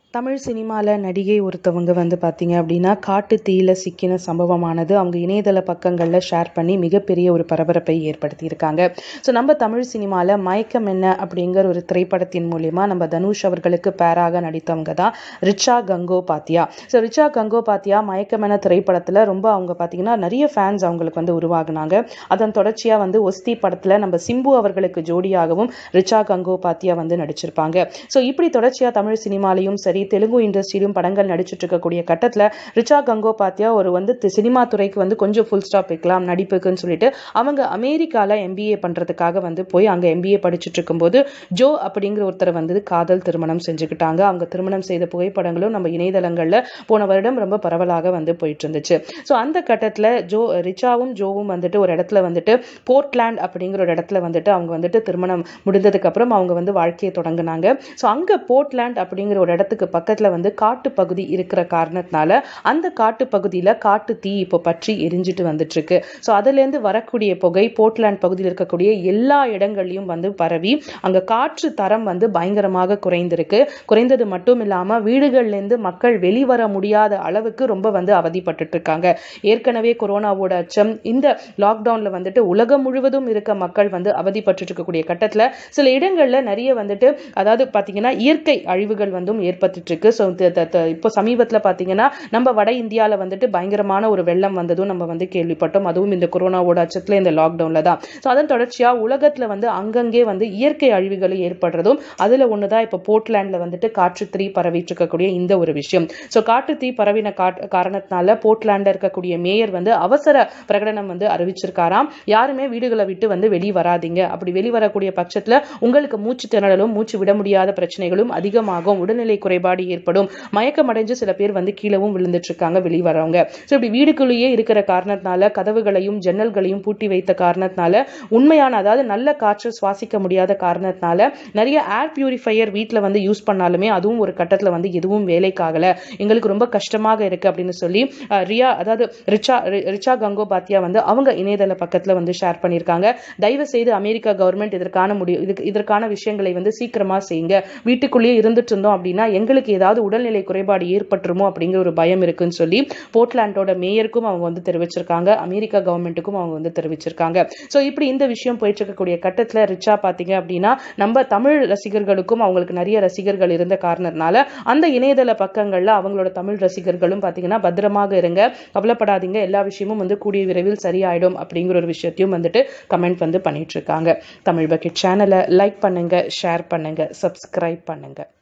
தமிழ் சினிமாவில் நடிகை ஒருத்தவங்க வந்து பார்த்தீங்க அப்படின்னா காட்டு தீயில சிக்கின சம்பவமானது அவங்க இணையதள பக்கங்களில் ஷேர் பண்ணி மிகப்பெரிய ஒரு பரபரப்பை ஏற்படுத்தியிருக்காங்க ஸோ நம்ம தமிழ் சினிமாவில் மயக்கம் என்ன அப்படிங்கிற ஒரு திரைப்படத்தின் மூலிமா நம்ம தனுஷ் அவர்களுக்கு பேராக நடித்தவங்க தான் ரிச்சா கங்கோபாத்தியா ஸோ ரிச்சா கங்கோபாத்தியா மயக்கம் என்ன திரைப்படத்தில் ரொம்ப அவங்க பார்த்தீங்கன்னா நிறைய ஃபேன்ஸ் அவங்களுக்கு வந்து உருவாகுனாங்க அதன் தொடர்ச்சியாக வந்து ஒஸ்தி படத்தில் நம்ம சிம்பு அவர்களுக்கு ஜோடியாகவும் ரிச்சா கங்கோபாத்தியா வந்து நடிச்சிருப்பாங்க ஸோ இப்படி தொடர்ச்சியாக தமிழ் சினிமாலையும் சரி தெலுங்கு இண்டஸ்ட்ரியிலும் படங்கள் நடிச்சிட்டு இருக்கக்கூடிய கட்டத்தில் ரிச்சா கங்கோபாத்தியா ஒரு வந்து தி- சினிமா துறைக்கு வந்து கொஞ்சம் ஃபுல் ஸ்டாப் வைக்கலாம் நடிப்புக்குன்னு சொல்லிட்டு அவங்க அமெரிக்கால எம்பிஏ பண்றதுக்காக வந்து போய் அங்க எம்பிஏ படிச்சுட்டு இருக்கும்போது ஜோ அப்படிங்கிற ஒருத்தரை வந்து காதல் திருமணம் செஞ்சுக்கிட்டாங்க அவங்க திருமணம் செய்த புகைப்படங்களும் நம்ம இணையதளங்கள்ல போன வருடம் ரொம்ப பரவலாக வந்து போயிட்டு இருந்துச்சு ஸோ அந்த கட்டத்துல ஜோ ரிச்சாவும் ஜோவும் வந்துட்டு ஒரு இடத்துல வந்துட்டு போர்ட்லாண்ட் அப்படிங்கிற ஒரு இடத்துல வந்துட்டு அவங்க வந்துட்டு திருமணம் முடிந்ததுக்கு அப்புறம் அவங்க வந்து வாழ்க்கையை தொடங்குனாங்க ஸோ அங்க போர்ட்லாண்ட் அப்படிங்கிற ஒரு இடத்துக்கு பக்கத்துல வந்து காட்டு பகுதி இருக்கிற காரணத்தினால அந்த காட்டு பகுதியில காட்டு தீ இப்போ பற்றி எரிஞ்சிட்டு வந்துட்டு இருக்கு ஸோ அதுலேருந்து வரக்கூடிய புகை போர்ட்லாண்ட் பகுதியில் இருக்கக்கூடிய எல்லா இடங்கள்லையும் வந்து பரவி அங்க காற்று தரம் வந்து பயங்கரமாக குறைந்திருக்கு குறைந்தது மட்டும் இல்லாம வீடுகள்லேருந்து மக்கள் வெளிவர முடியாத அளவுக்கு ரொம்ப வந்து அவதிப்பட்டுட்டு இருக்காங்க ஏற்கனவே கொரோனாவோட அச்சம் இந்த லாக்டவுன்ல வந்துட்டு உலகம் முழுவதும் இருக்க மக்கள் வந்து அவதிப்பட்டு இருக்கக்கூடிய கட்டத்துல சில இடங்கள்ல நிறைய வந்துட்டு அதாவது பாத்தீங்கன்னா இயற்கை அழிவுகள் வந்தும் ஏற்பட்டுட்டு இருக்கு ஸோ இப்போ சமீபத்துல பாத்தீங்கன்னா நம்ம வட இந்தியால வந்துட்டு பயங்கரமான ஒரு வெள்ளம் வந்ததும் நம்ம வந்து கேள்விப்பட்டோம் அதுவும் இந்த கொரோனாவோட அச்சத்துல இந்த லாக்டவுன்ல தான் ஸோ அதன் தொடர்ச்சியா உலகத்துல வந்து அங்கங்கே வந்து இயற்கை அழிவுகள் ஏற்படுறதும் அதுல ஒண்ணுதான் இப்போ போர்ட்லாண்ட்ல வந்துட்டு காற்று தீ பரவிட்டு இருக்கக்கூடிய இந்த ஒரு விஷயம் ஸோ காட்டு தீ பரவின காட்- காரணத்தினால போர்ட்லாண்ட்ல இருக்கக்கூடிய மேயர் வந்து அவசர பிரகடனம் வந்து அறிவிச்சிருக்காராம் யாருமே வீடுகளை விட்டு வந்து வெளியே வராதீங்க அப்படி வெளிவரக்கூடிய பட்சத்துல உங்களுக்கு மூச்சு திணறலும் மூச்சு விட முடியாத பிரச்சனைகளும் அதிகமாகும் உடல்நிலை குறைபாடு ஏற்படும் மயக்கம் அடைஞ்சு சில பேர் வந்து கீழவும் விழுந்துட்டு இருக்காங்க வெளியே வரவங்க ஸோ இப்படி வீடுக்குள்ளேயே இருக்கிற காரணத்தினால கதவுகளையும் ஜன்னல்களையும் பூட்டி வைத்த காரணத்தினால உண்மையான அதாவது நல்ல காற்று சுவாசிக்க முடியாத காரணத்தினால நிறைய ஏர் பியூரிஃபையர் வீட்டில் வந்து யூஸ் பண்ணாலுமே அதுவும் ஒரு கட்டத்தில் வந்து எதுவும் வேலைக்காகல எங்களுக்கு ரொம்ப கஷ்டமாக இருக்கு அப்படின்னு சொல்லி அஹ், ரியா அதாவது ரிச்சா ரி- ரிச்சா கங்கோபாத்தியா வந்து அவங்க இணையதள பக்கத்தில் வந்து ஷேர் பண்ணியிருக்காங்க தயவு செய்து அமெரிக்கா கவர்மெண்ட் இதற்கான முடிவு இதுக்கு இதற்கான விஷயங்களை வந்து சீக்கிரமா செய்யுங்க வீட்டுக்குள்ளேயே இருந்துட்டு இருந்தோம் அப்படின்னா எங்களுக்கு ஏதாவது உடல்நிலை குறைபாடு ஏற்பட்டுருமோ அப்படிங்கிற ஒரு பயம் இருக்குன்னு சொல்லி போர்ட்லாண்டோட மேயருக்கும் அவங்க வந்து தெரிவிச்சிருக்காங்க அமெரிக்கா கவர்மெண்ட்டுக்கும் அவங்க வந்து தெரிவிச்சிருக்காங்க ஸோ இப்படி இந்த விஷயம் போயிட்டு இருக்கக்கூடிய கட்டத்தில் ரிச்சா பார்த்தீங்க அப்படின்னா நம்ம தமிழ் ரசிகர்களுக்கும் அவங்களுக்கு நிறைய ரசிகர்கள் இருந்த காரணத்தினால அந்த இணையதள பக்கங்கள்ல அவங்களோட தமிழ் ரசிகர்களும் பார்த்தீங்கன்னா பத்திரமாக இருங்க கவலைப்படாதீங்க எல்லா விஷயமும் வந்து கூடிய விரைவில் சரியாயிடும் அப்படிங்கிற ஒரு விஷயத்தையும் வந்துட்டு கமெண்ட் வந்து பண்ணிட்டு இருக்காங்க தமிழ் பக்கெட் சேனலை லைக் பண்ணுங்க ஷேர் பண்ணுங்க சப்ஸ்கிரைப் பண்ணுங்க